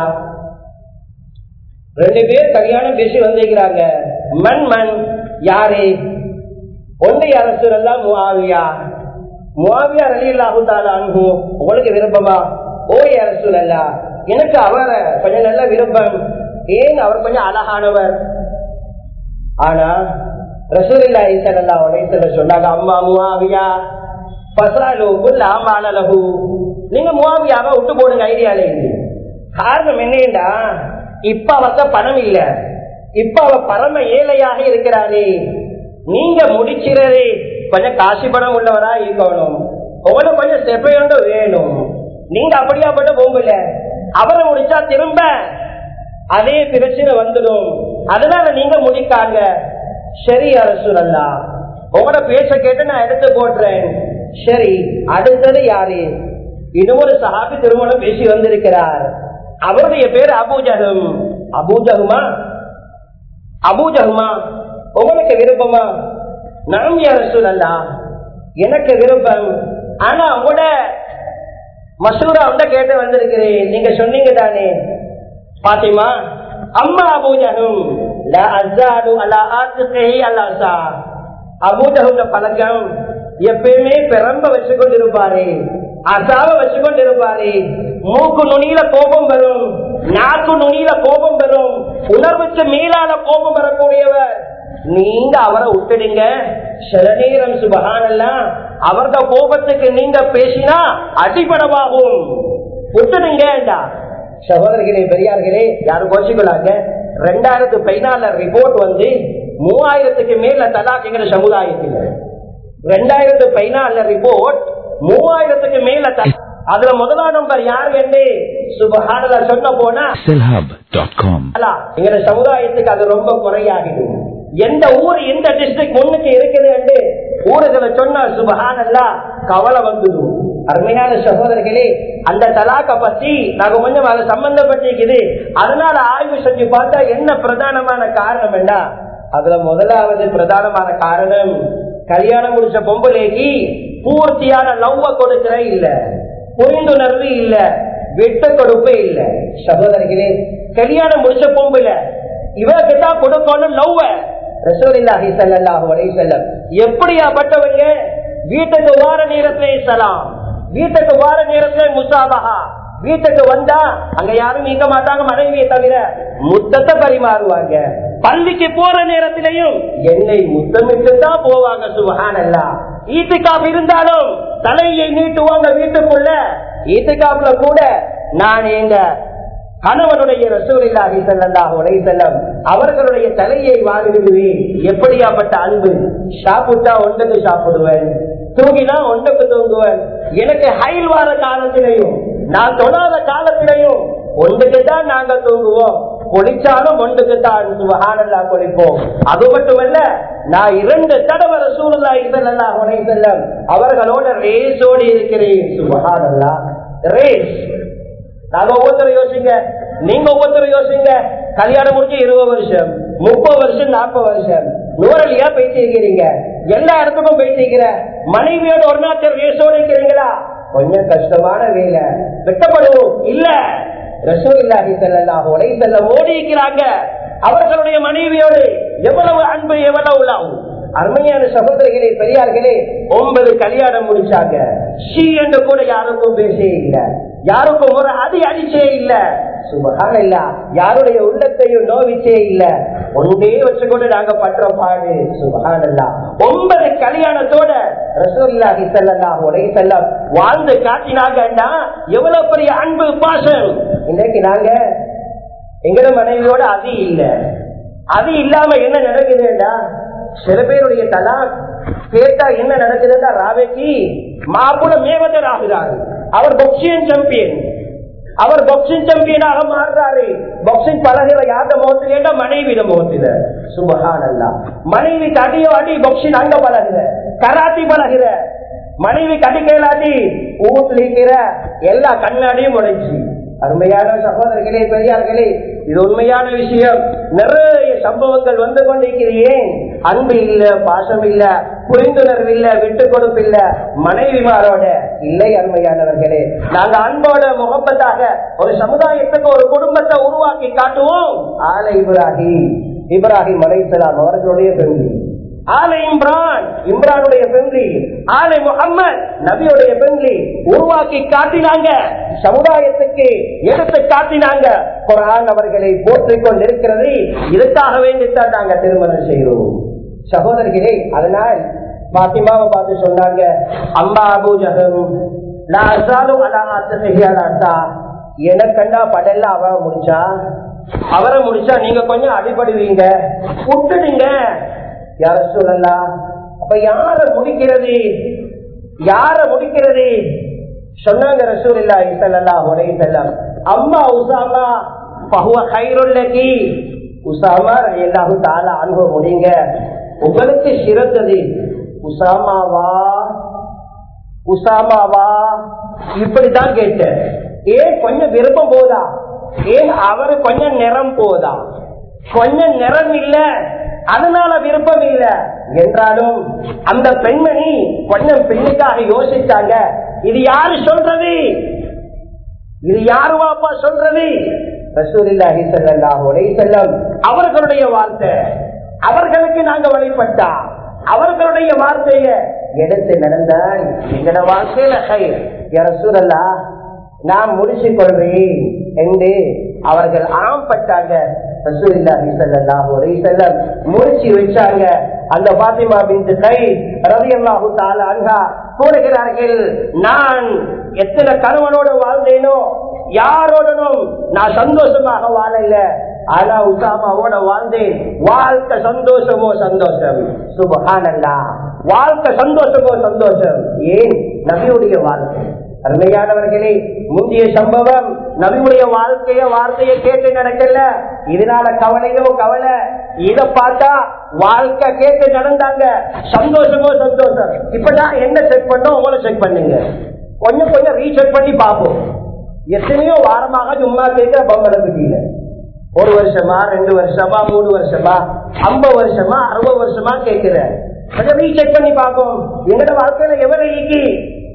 ரெண்டு பேர் கல்யாணம் பேசி வந்திருக்கிறாங்க மண் மண் யாரு ஒன்றை அரசு எல்லாம் முவாவியா முவாவியா ரலியல்லாஹு தாலா அன்பு உங்களுக்கு விருப்பமா ஓய் அரசு அல்லா எனக்கு அவரை கொஞ்சம் நல்ல விருப்பம் ஏன் அவர் கொஞ்சம் அழகானவர் ஆனா ரசூலில்லா ஈசல்லா உடையத்துல சொன்னாங்க அம்மா முவாவியா பசாலு குல் ஆமாலகு நீங்க முவாவியாவை விட்டு போடுங்க ஐடியால இருந்து காரணம் என்னண்டா இப்ப அவத்த பணம் இல்ல இப்ப அவ பரம ஏழையாக இருக்கிறாரே நீங்க முடிச்சிறதே கொஞ்சம் காசு பணம் உள்ளவரா இருக்கணும் உங்களுக்கு கொஞ்சம் செப்பையோண்டு வேணும் நீங்க அப்படியாப்பட்ட போகல அவரை முடிச்சா திரும்ப அதே பிரச்சனை வந்துடும் அதனால நீங்க முடிக்காங்க சரி அரசு அல்லா உங்களோட பேச்ச கேட்டு நான் எடுத்து போடுறேன் சரி அடுத்தது யாரு இன்னொரு சஹாபி திருமணம் பேசி வந்திருக்கிறார் அவருடைய பேர் அபூஜகம் அபூஜகுமா அபூஜகுமா உங்களுக்கு விருப்பமா நாம் யார சொல்லலா எனக்கு விருப்பம் ஆனா உங்களோட மசூரா உண்ட கேட்டு வந்திருக்கிறேன் நீங்க சொன்னீங்க தானே பாத்திமா அம்மா அபூஜகம் அபூஜகுட பழக்கம் எப்பயுமே பெரம்ப வச்சு கொண்டிருப்பாரு அசாவ வச்சு கொண்டிருப்பாரு மூக்கு நுனியில கோபம் வரும் நாக்கு நுனியில கோபம் வரும் உணர்வுக்கு மேலான கோபம் வரக்கூடியவர் நீங்க அவரை விட்டுடுங்க சில நேரம் சுபகானெல்லாம் அவரது கோபத்துக்கு நீங்க பேசினா அடிபடமாகும் விட்டுடுங்க சகோதரர்களே பெரியார்களே யாரும் கோச்சிக்கொள்ளாங்க ரெண்டாயிரத்து பதினாலு ரிப்போர்ட் வந்து மூவாயிரத்துக்கு மேல தலாக்குங்கிற சமுதாயத்தில் ரெண்டாயிரத்து பதினாலு ரிப்போர்ட் மூவாயிரத்துக்கு மேல அதுல முதலாம் நம்பர் யார் என்று சுபஹானல சொன்ன போனா Silhub.com. எங்க சமுதாயத்துக்கு அது ரொம்ப குறையாகிடும் எந்த ஊர் எந்த டிஸ்ட்ரிக்ட் முன்னுக்கு இருக்குது என்று ஊருகளை சொன்ன சுபஹானல்லா கவலை வந்துடும் அருமையான சகோதரர்களே அந்த தலாக்க பத்தி நாங்க கொஞ்சம் அதை சம்பந்தப்பட்டிருக்குது அதனால ஆய்வு செஞ்சு பார்த்தா என்ன பிரதானமான காரணம் என்ன அதுல முதலாவது பிரதானமான காரணம் கல்யாணம் முடிச்ச பொம்பளைக்கு பூர்த்தியான லவ்வ கொடுக்கிற இல்ல புரிந்துணர்வு இல்ல விட்டு கொடுப்பு இல்ல சகோதரர்களே கல்யாணம் முடிச்ச பொம்புல இவருக்கு தான் கொடுக்கணும் லவ்வ ரசூலில்லாஹி ஸல்லல்லாஹு அலைஹி வஸல்லம் எப்படியாப்பட்டவங்க வீட்டுக்கு வார நேரத்திலே சலாம் வீட்டுக்கு வார நேரத்திலே முசாபஹா வீட்டுக்கு வந்தா அங்க யாரும் நீக்க மாட்டாங்க மனைவியை தவிர முத்தத்தை பரிமாறுவாங்க பள்ளிக்கு போற நேரத்திலையும் என்னை முத்தமிட்டு தான் போவாங்க சுபஹானல்லா ஈத்துக்காப் இருந்தாலும் தலையை நீட்டுவாங்க வீட்டுக்குள்ள ஈத்துக்காப்புல கூட நான் எங்க கணவனுடைய ரசூலில்லாஹி ஸல்லல்லாஹு அலைஹி வஸல்லம் அவர்களுடைய தலையை வாரிடுவேன் எப்படியாப்பட்ட அன்பு சாப்பிட்டா ஒன்றுக்கு சாப்பிடுவேன் தூங்கினா ஒன்றுக்கு தூங்குவேன் எனக்கு ஹைல் வார காலத்திலையும் நான் தொடாத காலத்திலையும் ஒன்றுக்கு தான் நாங்க தூங்குவோம் குளிச்சாலும் ஒன்றுக்கு தான் சுபஹானல்லா குளிப்போம் அது மட்டுமல்ல நான் இரண்டு தடவை ரசூலுல்லாஹி ஸல்லல்லாஹு அலைஹி வஸல்லம் அவர்களோட ரேஸோடு இருக்கிறேன் சுபஹானல்லா ரேஸ் நாங்க ஒவ்வொருத்தரும் யோசிங்க நீங்க ஒவ்வொருத்தரும் யோசிங்க கல்யாணம் முடிஞ்சு இருபது வருஷம் முப்பது வருஷம் நாற்பது வருஷம் நூறலியா பேசிக்கிறீங்க எல்லா இடத்துக்கும் பேசிக்கிற மனைவியோட ஒரு நாள் ரேஸோடு இருக்கிறீங்களா கொஞ்சம் கஷ்டமான வேலை வெட்டப்படுவோம் இல்ல ரசூலில்லாஹி ஸல்லல்லாஹு அலைஹி வஸல்லம் ஓடி இருக்கிறாங்க அவர்களுடைய மனைவியோடு எவ்வளவு அன்பு எவ்வளவு லாவும் அருமையான சகோதரிகளே பெரியார்களே ஒன்பது கல்யாணம் முடிச்சாங்க ஷீ என்று கூட யாருக்கும் பேசே இல்ல யாருக்கும் ஒரு அடி அடிச்சே இல்ல சுபகான இல்ல யாருடைய உள்ளத்தையும் நோவிச்சே இல்ல ஒன்றே வச்சுக்கொண்டு நாங்க பற்ற பாடு சுபகான இல்ல ஒன்பது கல்யாணத்தோட ரசூல்லாஹி ஸல்லல்லாஹு அலைஹி வஸல்லம் வாழ்ந்து காட்டினாங்கன்னா எவ்வளவு பெரிய அன்பு பாசம் இன்னைக்கு நாங்க எங்கட மனைவியோட அது இல்ல அது இல்லாம என்ன நடக்குதுன்னா சில பேருடைய தலா கேட்டா என்ன நடக்குதுன்னா ராவைக்கு மாப்புல மேவதர் ஆகிறாரு அவர் பொக்சியன் சாம்பியன் அவர் பாக்ஸிங் சாம்பியனாக மாறுறாரு பாக்ஸிங் பழகிற யார்ட முகத்தில மனைவியிட முகத்தில சுபகான் அல்ல மனைவி அடியோ அடி பாக்ஸிங் அங்க பழகுற கராத்தி பழகுற மனைவி கடிக்கலாட்டி ஊத்துல இருக்கிற எல்லா கண்ணாடியும் உடைச்சு அருமையான சகோதரர்களே பெரியார்களே இது உண்மையான விஷயம் நிறைய சம்பவங்கள் வந்து கொண்டிருக்கிறேன் அன்பு இல்ல பாசம் இல்ல புரிந்துணர்வு இல்ல விட்டு கொடுப்பு இல்ல மனைவிமாரோட இல்லை அருமையானவர்களே நாங்க அன்போட முகப்பத்தாக ஒரு சமுதாயத்துக்கு ஒரு குடும்பத்தை உருவாக்கி காட்டுவோம் ஆல இப்ராஹிம் இப்ராஹிம் அலைசலாம் அவர்களுடைய பெண்கள் ஆலை இம்ரான் இம்ரானுடைய பெண்லி ஆலை முகம்மது நபியுடைய பெண்லி உருவாக்கி காட்டினாங்க சமுதாயத்துக்கு எடுத்து காட்டினாங்க குரான் அவர்களை போற்றிக் கொண்டிருக்கிறது இதுக்காக வேண்டித்தான் நாங்க திருமணம் செய்கிறோம் சகோதரர்களே அதனால் பாத்திமாவை பார்த்து சொன்னாங்க அம்மா அபூஜகம் எனக்கண்டா படல்ல அவ முடிச்சா அவரை முடிச்சா நீங்க கொஞ்சம் அடிபடுவீங்க விட்டுடுங்க யார சொல்லலாம் அப்ப யார முடிக்கிறது யார முடிக்கிறது சொன்னாங்க ரசூல் இல்லா இசல்லா உடைய செல்லம் அம்மா உசாமா பகுவ கைருள்ளகி உசாமா எல்லாஹு தால அனுபவம் முடிங்க உங்களுக்கு சிறந்தது உசாமாவா உசாமாவா இப்படிதான் கேட்டேன் ஏன் கொஞ்சம் விருப்பம் போதா ஏன் அவரு கொஞ்சம் நிறம் போதா கொஞ்சம் நிறம் இல்ல அதனால விருப்பம் இல்ல என்றாலும் அந்த பெண்மணி கொஞ்சம் பெண்ணுக்காக யோசிச்சாங்க இது யாரு சொல்றது இது யாரு வாப்பா சொல்றது ரசூலில்லாஹி ஸல்லல்லாஹு அலைஹி வஸல்லம் அவர்களுடைய வார்த்தை அவர்களுக்கு நாங்க வழிபட்டா அவர்களுடைய வார்த்தைய எடுத்து நடந்தால் எங்கட வாழ்க்கையில கை ரசூலல்லா நான் முடிச்சு கொள்வேன் என்று அவர்கள் ஆம்பட்டாங்க முடிச்சு வச்சாங்க அந்த பாத்திமா பிந்து கை ரவி அல்லாஹு அன்ஹா கூறுகிறார்கள் நான் எத்தனை கணவனோட வாழ்ந்தேனோ யாரோடனும் நான் சந்தோஷமாக வாழல ஆனா உசாமாவோட வாழ்ந்தேன் வாழ்க்கை சந்தோஷமோ சந்தோஷம் சுபகானல்லா வாழ்க்கை சந்தோஷமோ சந்தோஷம் ஏன் நபியுடைய வாழ்க்கை அருமையானவர்களே முந்தைய சம்பவம் நபியுடைய வாழ்க்கைய வார்த்தையை கேட்டு நடக்கல இதனால கவலையோ கவலை இத பார்த்தா வாழ்க்கை கேட்டு நடந்தாங்க சந்தோஷமோ சந்தோஷம் இப்பதான் என்ன செக் பண்ணோம் உங்களை செக் பண்ணுங்க கொஞ்சம் கொஞ்சம் ரீசெக் பண்ணி பார்ப்போம் எத்தனையோ வாரமாக சும்மா கேட்கிற பொம்பளை குட்டியில ஒரு வருஷமா ரெண்டு வருஷமா மூணு வருஷமா ஐம்பது வருஷமா அறுபது வருஷமா கேட்கிற கொஞ்சம் ரீசெக் பண்ணி பார்ப்போம் எங்கட வாழ்க்கையில எவ்வளவு ஈக்கி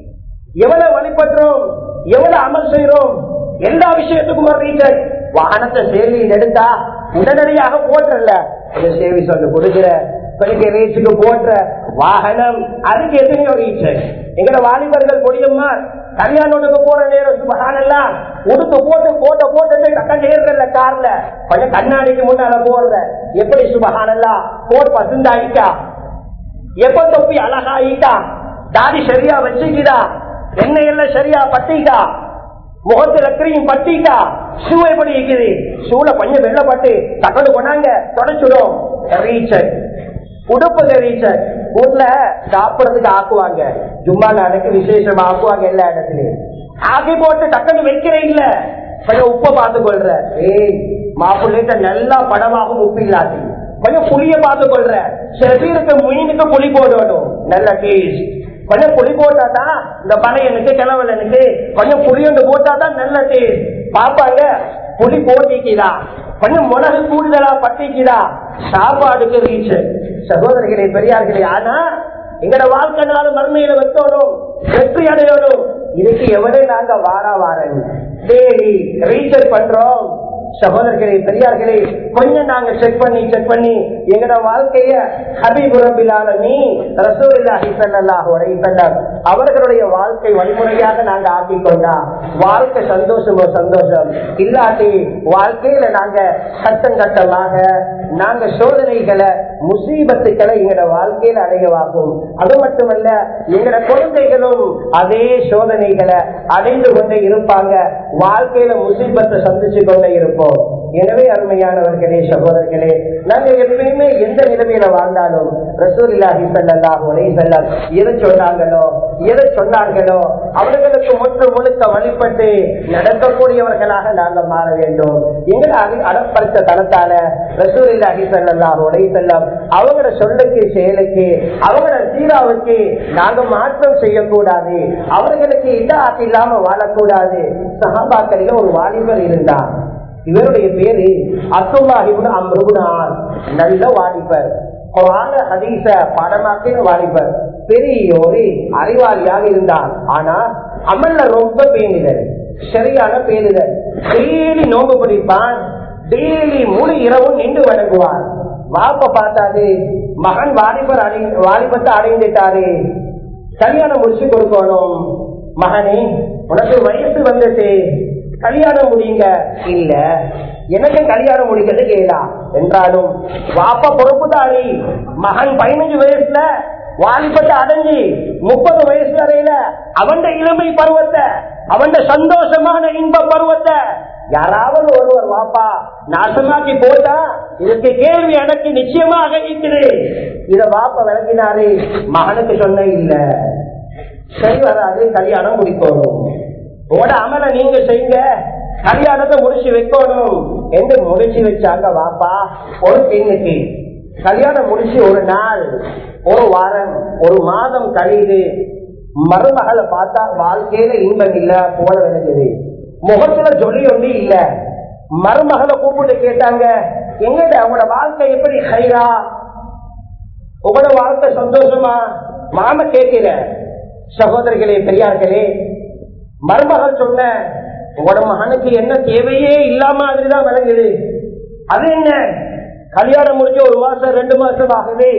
எவ்வளவு வழிபடுறோம் எவ்வளவு அமல் செய்யறோம் எல்லா விஷயத்துக்கும் ஒரு ரீசன் வாகனத்தை சேவையில் எடுத்தா உடனடியாக போட்டுறல சேவை சொல்லு கொடுக்கிற பெருக்க ரீச்சுக்கு போன்ற வாகனம் அதுக்கு எத்தனையோ ரீசன் எங்கட வாலிபர்கள் முடியுமா கல்யாணத்துக்கு போற நேரம் சுபகானெல்லாம் உடுத்து போட்டு போட்ட போட்டு கட்ட ஏறுறல கார்ல கொஞ்சம் கண்ணாடிக்கு முன்னால போறத எப்படி சுபகானெல்லாம் போட் பசுந்தாயிட்டா எப்ப தொப்பி அழகாயிட்டா தாடி சரியா வச்சுக்கிதா எண்ணெய் எல்லாம் சரியா பட்டிட்டா முகத்துல கிரீம் பட்டிட்டா ஷூ எப்படி இருக்குது ஷூல கொஞ்சம் வெள்ளப்பட்டு தக்கடு கொண்டாங்க தொடச்சிடும் ரீச்சர் உடுப்புங்க ரீச்சர் ஊர்ல சாப்பிடறதுக்கு ஆக்குவாங்க ஜும்மா நடக்கு விசேஷமா ஆக்குவாங்க எல்லா இடத்துலயும் ஆக்கி போட்டு டக்குன்னு வைக்கிறேன் இல்ல கொஞ்சம் உப்ப பார்த்து கொள்ற ஏய் மாப்பிள்ளைகிட்ட நல்லா படமாகும் உப்பு இல்லாது கொஞ்சம் புளிய பார்த்து கொள்ற சில பேருக்கு மீனுக்கு புளி போடணும் நல்ல டேஸ்ட் கொஞ்சம் புளி போட்டாதான் இந்த பழையனுக்கு கிழவலனுக்கு கொஞ்சம் புளி ஒன்று போட்டாதான் நல்ல டேஸ்ட் பாப்பாங்க புளி போட்டிக்குதா கொஞ்சம் மிளகு கூடுதலா பட்டிக்குதா சாப்பாடுக்கு ரீச் சகோதரர்களே பெரியார்களே ஆனா எங்கட வாழ்க்கை நாள் மறுமையில வைக்கணும் வெற்றி அடையணும் இதுக்கு எவ்வளவு நாங்க வாரா வாரன் டெய்லி ரீசர்ச் பண்றோம் சகோதரர்களே பெரியார்களே கொஞ்சம் நாங்க செக் பண்ணி செக் பண்ணி எங்கட வாழ்க்கைய ஹபீபுரபிலான நீ ரசூலில்லாஹி ஸல்லல்லாஹு அலைஹி வஸல்லம் அவர்களுடைய வாழ்க்கை வழிமுறையாக நாங்க ஆக்கிக் கொண்டா வாழ்க்கை சந்தோஷமோ சந்தோஷம் இல்லாட்டி வாழ்க்கையில நாங்க கட்டம் கட்டமாக நாங்க சோதனைகளை முசீபத்துக்களை எங்கட வாழ்க்கையில அடையவாகும் அது மட்டுமல்ல எங்கட குழந்தைகளும் அதே சோதனைகளை அடைந்து கொண்டே இருப்பாங்க வாழ்க்கையில முசீபத்தை சந்திச்சு கொண்டே இருப்போம் எனவே அருமையானவர்களே சகோதரர்களே நாங்க எப்பயுமே எந்த நிலைமையில வாழ்ந்தாலும் ரசூலில்லாஹி ஸல்லல்லாஹு அலைஹி வஸல்லம் எதை சொன்னாங்களோ எதை சொன்னார்களோ அவர்களுக்கு முற்று முழுக்க வழிபட்டு நடக்கக்கூடியவர்களாக நாங்கள் மாற வேண்டும் எங்களை அடி- அடப்படுத்த தனத்தால ரசூலில்லாஹி ஸல்லல்லாஹு அலைஹி வஸல்லம் அவங்களோட சொல்லுக்கு செயலுக்கு அவங்களோட சீராவுக்கு நாங்க மாற்றம் செய்யக்கூடாது அவர்களுக்கு இதாத்து இல்லாம வாழக்கூடாது சகாபாக்களில ஒரு வாலிபர் இருந்தார் இவருடைய பேரு அப்துல்லாஹிபுன் அம்ருபுனார் நல்ல வாலிபர் குரான ஹதீஸ பாடமாக்கின வாலிபர் பெரிய ஒரு அறிவாளியாக இருந்தார் ஆனா அமல்ல ரொம்ப பேணிதல் சரியான பேணுதல் டெய்லி நோம்பு பிடிப்பான் டெய்லி முழு இரவும் நின்று வணங்குவார் வாப்ப பார்த்தாரு மகன் வாலிபர் அடை வாலிபத்தை அடைந்துட்டாரு கல்யாணம் முடிச்சு கொடுக்கணும் மகனே உனக்கு வயசு வந்துட்டு கல்யாணம் முடியுங்க இல்ல எனக்கு கல்யாணம் முடிக்கிறது கேளா என்றாலும் வாப்பா பொறுப்புதாரி மகன் பதினஞ்சு வயசுல வாலிபத்தை அடைஞ்சு முப்பது வயசு வரையில அவன் இளமை பருவத்தை அவன் சந்தோஷமான இன்ப பருவத்தை யாராவது ஒருவர் வாப்பா நாசமாக்கி போட்டா இதுக்கு கேள்வி எனக்கு நிச்சயமாக இருக்குது இத வாப்பா விளங்கினாரு மகனுக்கு சொன்ன இல்ல சரி வராது கல்யாணம் முடிக்கணும் உங்களோட அமல நீங்க செய்யுங்க கல்யாணத்தை முடிச்சு வைக்கணும் என்று முடிச்சு வச்சாங்க வாப்பா ஒரு பெண்ணுக்கு கல்யாணம் முடிச்சு ஒரு நாள் ஒரு வாரம் ஒரு மாதம் கழியுது மருமகளை பார்த்தா வாழ்க்கையில இன்பம் இல்ல போல விளங்குது முகத்துல சொல்லி ஒண்ணு இல்ல மருமகளை கூப்பிட்டு கேட்டாங்க எங்கட அவங்களோட வாழ்க்கை எப்படி ஹைரா உங்களோட வாழ்க்கை சந்தோஷமா மாம கேட்கிற சகோதரிகளே பெரியார்களே மருமகள் சொன்ன உங்களோட மகனுக்கு என்ன தேவையே இல்லாம மாதிரிதான் விளங்குது அது என்ன கல்யாணம் முடிஞ்ச ஒரு மாசம் ரெண்டு மாசம் ஆகுது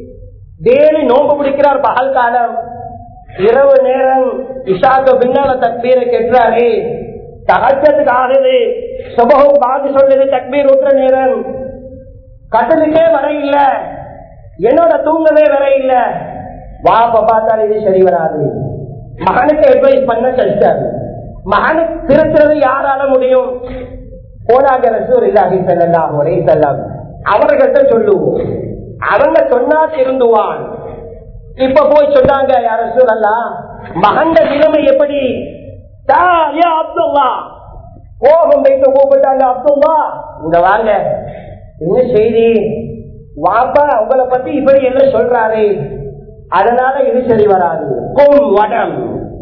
டெய்லி நோம்பு பிடிக்கிறார் பகல் காலம் இரவு நேரம் இஷாக்கு பின்னால தக்பீரை கெட்டுறாரு தகச்சத்துக்கு ஆகுது சுபகம் பாதி சொல்லுது தக்பீர் ஊற்ற நேரம் கட்டலுக்கே வர இல்ல என்னோட தூங்கவே வர இல்ல வாப்ப பார்த்தால் இது சரி வராது மகனுக்கு அட்வைஸ் பண்ண கஷ்டம் மகனுக்கு திருத்துறது யாரால முடியும் போனாங்க ரசூர் இல்லாஹி செல்லலாம் ஒரே செல்லம் அவர்கள்ட்ட சொல்லுவோம் அவங்க சொன்னா திருந்துவான் இப்ப போய் சொன்னாங்க யார சொல்லலாம் மகண்ட நிலைமை எப்படி தா, ஏ அப்துல்லா கோபம் வைத்து கூப்பிட்டாங்க அப்துல்லா இங்க வாங்க என்ன செய்தி வாப்பா உங்களை பத்தி இப்படி என்ன சொல்றாரு அதனால இது சரி வராது கும் வடம்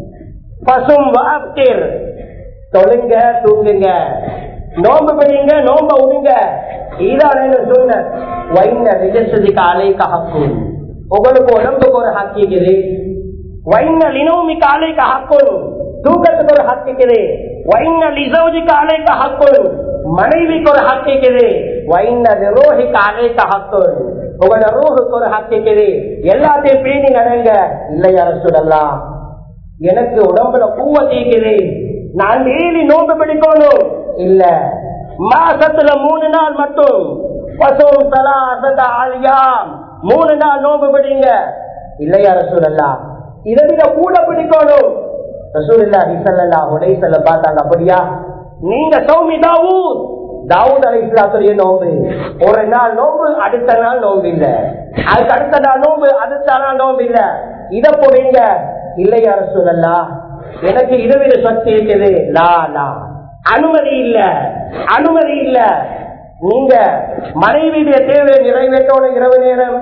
பசும் வாப்திர் தொழுங்க தூங்குங்க நோம்பு பிடிங்க நோம்ப உடுங்க இதான் சொன்ன வைன விஜசதி காலை கஹக்கும் உங்களுக்கு உடம்புக்கு ஒரு ஹக்கிக்குது வைன லினோமி காலை கஹக்கும் தூக்கத்துக்கு ஒரு ஹக்கிக்குது வைன லிசோஜி காலை கஹக்கும் மனைவிக்கு ஒரு ஹக்கிக்குது வைன ரோஹி காலை கஹக்கும் உங்களோட ரூஹுக்கு ஒரு ஹக்கிக்குது எல்லாத்தையும் பேணி நடங்க இல்லையா சொல்லலாம் எனக்கு உடம்புல பூவ தீக்குது நான் டெய்லி நோம்பு பிடிக்கணும் இல்ல மாசத்துல மூணு நாள் மட்டும் பசும் தலாசத ஆலியாம் மூணு நாள் நோம்பு பிடிங்க இல்லையா ரசூலல்லா இதை விட கூட பிடிக்கணும் ரசூல்லா இசல்லா உடைசல்ல பார்த்தாங்க அப்படியா நீங்க சௌமி தாவூத் தாவூத் அலி இஸ்லாத்துடைய நோம்பு ஒரு நாள் நோம்பு அடுத்த நாள் நோம்பு இல்ல அதுக்கு அடுத்த நாள் நோம்பு அடுத்த நாள் நோம்பு இல்ல இத போடுங்க இல்லையா ரசூலல்லா எனக்கு இருவித சக்தி இருக்குது லா லா அனுமதி இல்ல அனுமதி இல்ல நீங்க மனைவியுடைய தேவையை நிறைவேற்றணும் இரவு நேரம்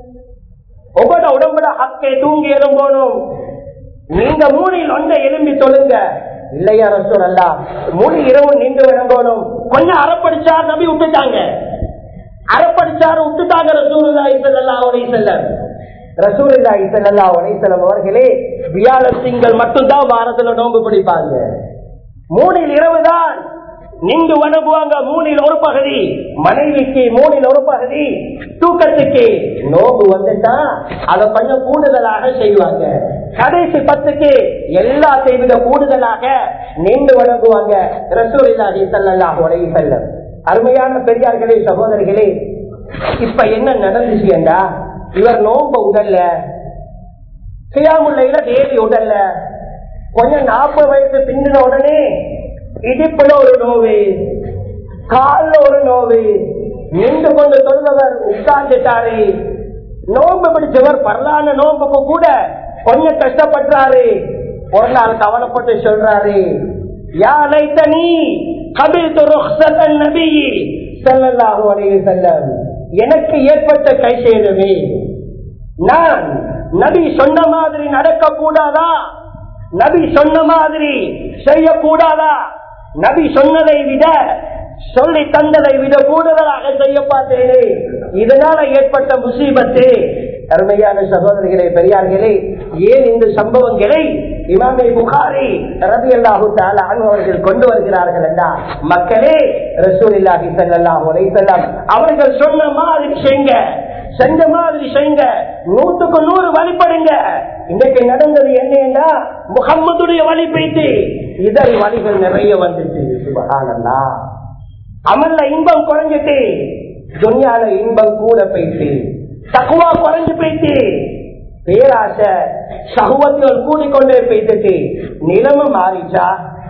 உங்களோட உடம்புல ஹக்கை தூங்கி எழும்போனும் நீங்க மூணில் ஒன்றை எலும்பி சொல்லுங்க இல்லையா ரசூல் அல்ல மூணு இரவு நின்று விளங்கணும் கொஞ்சம் அறப்படிச்சார் நம்பி விட்டுட்டாங்க அறப்படிச்சாரு விட்டுட்டாங்க ரசூலுல்லாஹி ஸல்லல்லாஹு அலைஹி வஸல்லம் ரசூலுல்லாஹி ஸல்லல்லாஹு அலைஹி வஸல்லம் அவர்களே வியாழன் திங்கள் மட்டும்தான் வாரத்துல நோன்பு பிடிப்பாங்க மூணில் இரவு தான் நின்று வணங்குவாங்க மூணில் ஒரு பகுதி மனைவிக்கு மூணில் ஒரு பகுதி தூக்கத்துக்கு நோம்பு வந்துட்டா அதை கொஞ்சம் கூடுதலாக செய்வாங்க கடைசி பத்துக்கு எல்லாத்தையும் விட கூடுதலாக நின்று வணங்குவாங்க ரசூலில்லாஹி ஸல்லல்லாஹு அலைஹி வஸல்லம் அருமையான பெரியார்களே சகோதரிகளே இப்ப என்ன நடந்துச்சுண்டா இவர் நோம்ப உடல்ல கியாமுல்லையில தேவி உடல்ல கொஞ்சம் நாற்பது வயசு பிந்தின உடனே இடிப்புல ஒரு நோவு கால்ல ஒரு நோவு நின்று கொண்டு சொல்பவர் உட்கார்ந்துட்டாரு நோம்பு பிடிச்சவர் பரலான நோம்புக்கு கூட கொஞ்சம் கஷ்டப்படுறாரு ஒரு நாள் கவலைப்பட்டு சொல்றாரு யா லைத்தனி கபில் ருக்ஸத்தன் நபி ஸல்லல்லாஹு அலைஹி வஸல்லம் எனக்கு ஏற்பட்ட கை சேதமே நான் நபி சொன்ன மாதிரி நடக்க கூடாதா நபி சொன்ன மாதிரி செய்யக்கூடாதா நபி சொன்னதை விட சொல்லி தந்ததை விட கூடுதலாக செய்ய பார்த்தேனே இதனால ஏற்பட்ட முசீபத்து அருமையான சகோதரிகளே பெரியார்களே ஏன் இந்த சம்பவங்களை இமாமே புகாரி ரவி அல்லாஹு அவர்கள் கொண்டு வருகிறார்கள் என்றால் மக்களே ரசூலில்லாஹி ஸல்லல்லாஹு அலைஹி வஸல்லம் அவர்கள் சொன்ன மாதிரி செய்யுங்க செஞ்ச மாதிரி செய்யுங்க நூற்றுக்கு நூறு வழிபடுங்க இன்னைக்கு நடந்தது என்னன்னா முகம்மதுடைய வழி போயிட்டு இதழ் வழிகள் நிறைய வந்துச்சு சுபகானந்தா அமல்ல இன்பம் குறைஞ்சிட்டு துன்யால இன்பம் கூட போயிட்டு தக்குவா குறைஞ்சு போயிட்டு பேராசை சகுவத்துகள் கூடிக்கொண்டே போயிட்டு நிலமும் மாறிச்சா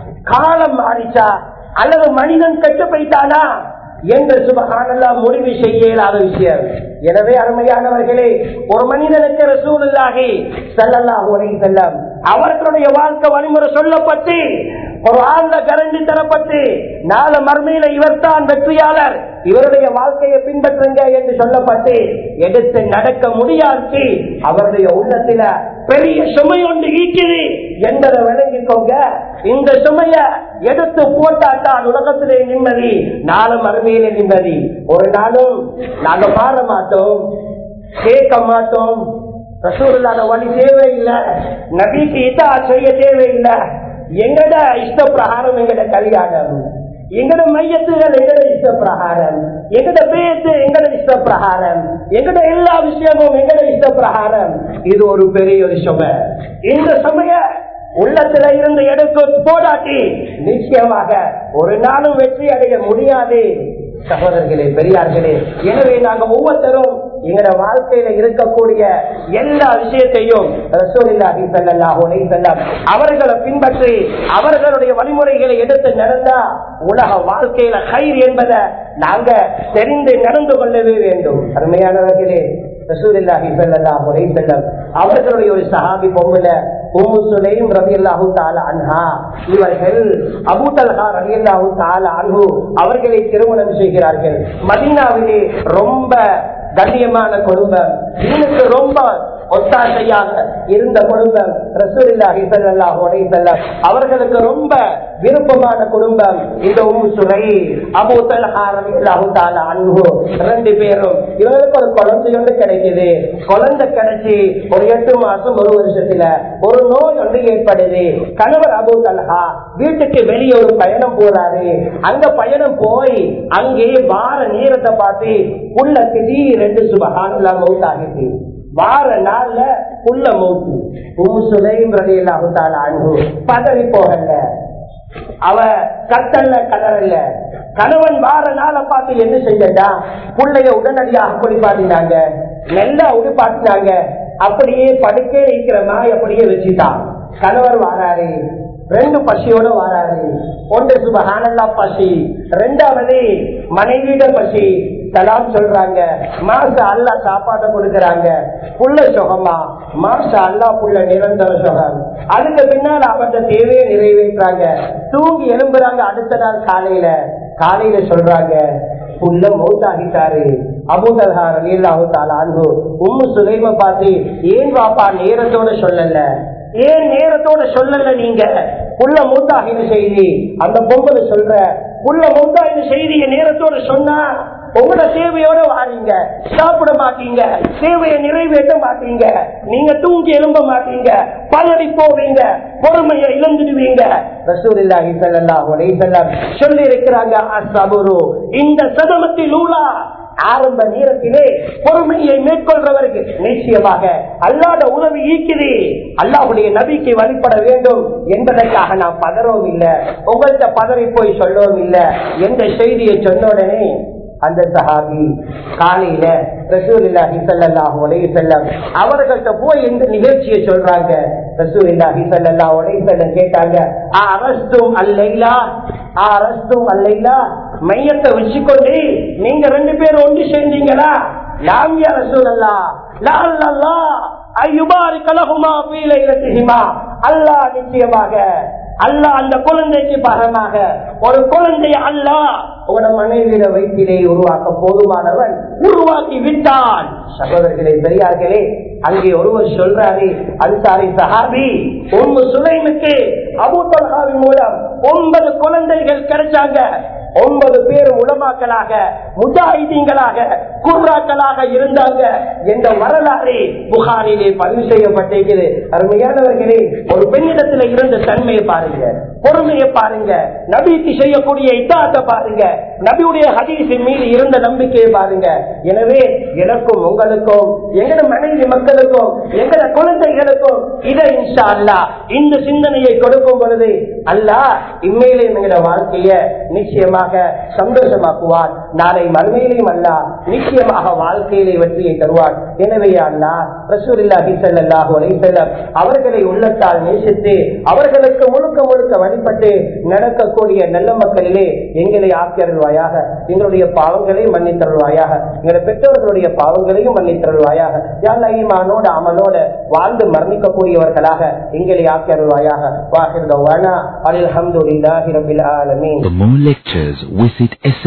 காலம் மாறிச்சா அல்லது மனிதன் கெட்டு போயிட்டானா என்ற சுபகானெல்லாம் முடிவு செய்ய இயலாத விஷயம் எனவே அருமையானவர்களே ஒரு மனிதனுக்கு ரசூலுல்லாஹி ஸல்லல்லாஹு அலைஹி வஸல்லம் அவர்களுடைய வாழ்க்கை வழிமுறை சொல்லப்பட்டு ஒரு ஆழ்ந்த கரண்டி தரப்பட்டு நாள மர்மையில இவர்தான் வெற்றியாளர் இவருடைய வாழ்க்கையை பின்பற்றுங்க என்று சொல்லப்பட்டு எடுத்து நடக்க முடியாது அவருடைய உள்ளத்தில பெரிய சுமை ஒன்று ஈக்குது என்பதை விளங்கிக்கோங்க இந்த சுமைய எடுத்து போட்டாட்டால் உலகத்திலே நிம்மதி நாளும் மறுமையிலே நிம்மதி ஒரு நாளும் நாங்க மாற மாட்டோம் கேட்க மாட்டோம் ரசூல்லாத வழி தேவையில்லை நபிக்கு இதா செய்ய தேவையில்லை எங்கட இஷ்ட பிரகாரம் எங்கட கல்யாணம் எங்கட மையத்துகள் எங்கட இஷ்ட பிரகாரம் எங்கட பேச்சு எங்கட இஷ்ட பிரகாரம் எங்கட எல்லா விஷயமும் எங்கட இஷ்ட பிரகாரம் இது ஒரு பெரிய ஒரு சுமை இந்த சமய உள்ளத்துல இருந்து எடுத்து போடாட்டி நிச்சயமாக ஒரு நாளும் வெற்றி அடைய முடியாது சகோதரர்களே பெரியார்களே எனவே நாங்க ஒவ்வொருத்தரும் எங்களோட வாழ்க்கையில இருக்கக்கூடிய எல்லா விஷயத்தையும் ரசூலில்லாஹி ஸல்லல்லாஹு அலைஹி வஸல்லம் அவர்களை பின்பற்றி அவர்களுடைய வழிமுறைகளை எடுத்து நடந்தா உலக வாழ்க்கையில கயிறு என்பதை நாங்க தெரிந்து நடந்து கொள்ளவே வேண்டும் அருமையானவர்களே ரசூலில்லாஹி ஸல்லல்லாஹு அலைஹி வஸல்லம் அவர்களுடைய ஒரு சஹாபி பொம்புல உம்மு சுலைம் ரலியல்லாஹு தஆலா அன்ஹா இவர்கள் அபூ தல்ஹா ரலியல்லாஹு தஆலா அன்ஹு அவர்களை திருமணம் செய்கிறார்கள் மதீனாவிலே ரொம்ப கண்ணியமான குடும்பம் தீனுக்கு ரொம்ப ஒத்தாசையாக இருந்த குடும்பம் ரசூலில்லாஹி ஸல்லல்லாஹு அலைஹி வஸல்லம் அவர்களுக்கு ரொம்ப விருப்பமான குடும்பம் இந்த உம்மு சுலை அபூ தல்ஹா ரலியல்லாஹு தஆலா அன்ஹு ரெண்டு பேரும் இவங்களுக்கு ஒரு குழந்தை ஒன்று கிடைக்குது குழந்தை கிடைச்சி ஒரு எட்டு மாசம் ஒரு வருஷத்துல ஒரு நோய் ஒன்று ஏற்படுது கணவர் அபூ தல்ஹா வீட்டுக்கு வெளியே ஒரு பயணம் போறாரு அங்க பயணம் போய் அங்கே வார நேரத்தை பார்த்து உள்ள திடீர் ரெண்டு சுபகான மவுத் ஆகிட்டு வார நாள்ல உள்ள மவுத்து உம்மு சுலைம் ரலியல்லாஹு தஆலா அன்ஹு பதவி போகல அவ கத்தல்ல கடறல்ல கணவன் வார நாளை பார்த்து என்ன செஞ்சா பிள்ளைய உடனடியாக குளிப்பாட்டினாங்க நல்லா உடுப்பாட்டினாங்க அப்படியே படுக்கே இருக்கிற நாய் அப்படியே வச்சுட்டான் கணவர் வாராரு ரெண்டு பசியோட வாராரு ஒன்று சுபஹானல்லா பசி ரெண்டாவது மனைவியிட பசி சலாம் சொல்றாங்க மாச அல்லா சாப்பாட்டை கொடுக்கறாங்க புள்ள சுகமா மாச அல்லா புள்ள நிரந்தர சுகம் அதுக்கு பின்னால் அவற்ற தேவையை நிறைவேற்றாங்க தூங்கி எழும்புறாங்க அடுத்த நாள் காலையில காலையில சொல்றாங்க புள்ள மௌத்தாகிட்டாரு அபுதல்ஹார் அல்லாஹு தாலா அன்பு உம்மு சுலைம பார்த்து ஏன் பாப்பா நேரத்தோட சொல்லல ஏன் நேரத்தோட சொல்லல நீங்க புள்ள மூத்தாகின செய்தி அந்த பொம்பளை சொல்ற புள்ள மூத்தாகின செய்திய நேரத்தோட சொன்னா உங்களோட சேவையோட வாரீங்க சாப்பிட மாட்டீங்க சேவையை நிறைவேற்ற மாட்டீங்க நீங்க தூங்கி எழும்ப மாட்டீங்க பலரி போவீங்க பொறுமையை இழந்துடுவீங்க ரசூலில்லாஹி ஸல்லல்லாஹு அலைஹி வஸல்லம் சொல்லி இருக்கிறாங்க அஸ்ஸபுரு இந்த சதமத்தில் ஊலா ஆரம்ப நேரத்திலே பொறுமையை மேற்கொள்றவருக்கு நிச்சயமாக அல்லாத உதவி ஈக்குது அல்லாவுடைய நபிக்கு வழிபட வேண்டும் என்பதற்காக நாம் பதறவும் இல்லை உங்கள்கிட்ட பதறி போய் சொல்லவும் இல்லை எந்த செய்தியை சொன்ன உடனே அந்த சஹாபி காலையில ரசூலில்லாஹி ஸல்லல்லாஹு அலைஹி வஸல்லம் அவர்கள்ட்ட போய் இந்த நிகழ்ச்சியை சொல்றாங்க ரசூலில்லாஹி ஸல்லல்லாஹு அலைஹி வஸல்லம் கேட்டாங்க அரஸ்தும் அல்லைலா அரஸ்தும் அல்லைலா மையத்தை வச்சுக்கொண்டு நீங்க ரெண்டு பேரும் ஒன்று சேர்ந்தீங்களா நாம் யா ரசூலல்லா லா அல்லல்லா ஐயுபாரி கலகுமா பீலை இரத்திஹிமா அல்லாஹ் நிச்சயமாக அல்லா அந்த குழந்தைக்கு பகமாக ஒரு குழந்தைய அல்லா உங்களோட மனைவியில வயிற்றிலே உருவாக்க போதுமானவன் உருவாக்கி விட்டான் சகோதரர்களே பெரியார்களே அங்கே ஒருவர் சொல்றாரு அன்சாரி சஹாபி உம்மு சுலைமுக்கு அபு தல்ஹாவின் மூலம் ஒன்பது குழந்தைகள் கிடைச்சாங்க ஒன்பது பேர் உலமாக்களாக முஜாஹிதீன்களாக குர்ராக்களாக இருந்தாங்க என்ற வரலாறு புகாரிலே பதிவு செய்யப்பட்டிருக்கிறது அருமையானவர்களே ஒரு பெண்ணிடத்தில் இருந்த தன்மையை பாருங்க பொறுமையை பாருங்க நபிக்கு செய்யக்கூடிய இத்தாத்தை பாருங்க நபியுடைய ஹதீஸின் மீது இருந்த நம்பிக்கையை பாருங்க எனவே எனக்கும் உங்களுக்கும் எங்கட மனைவி மக்களுக்கும் எங்கட குழந்தைகளுக்கும் இதை இன்ஷா அல்லா இந்த சிந்தனையை கொடுக்கும் பொழுது அல்லாஹ் இம்மையிலே எங்கட வாழ்க்கைய நிச்சயமாக சந்தோஷமாக்குவார் நாளை மறுமையிலையும் அல்ல நிச்சயமாக வாழ்க்கையிலே வெற்றியை தருவார் எனவே அல்லா ரசூலில்லாஹி ஸல்லல்லாஹு அலைஹி வஸல்லம் அவர்களை உள்ளத்தால் நேசித்து அவர்களுக்கு முழுக்க முழுக்க வழிபட்டு நடக்கக்கூடிய நல்ல மக்களிலே எங்களை ஆக்கியருள்வாயாக எங்களுடைய பாவங்களை மன்னித்தருள்வாயாக எங்களுடைய பெற்றோர்களுடைய பாவங்களையும் மன்னித்தருள்வாயாக யாழ்லா ஈமானோட அமலோட வாழ்ந்து மரணிக்கக்கூடியவர்களாக எங்களை ஆக்கியருள்வாயாக வாஹிர் அல்ஹம்துலில்லாஹி ரபில் ஆலமீன் For more lectures, visit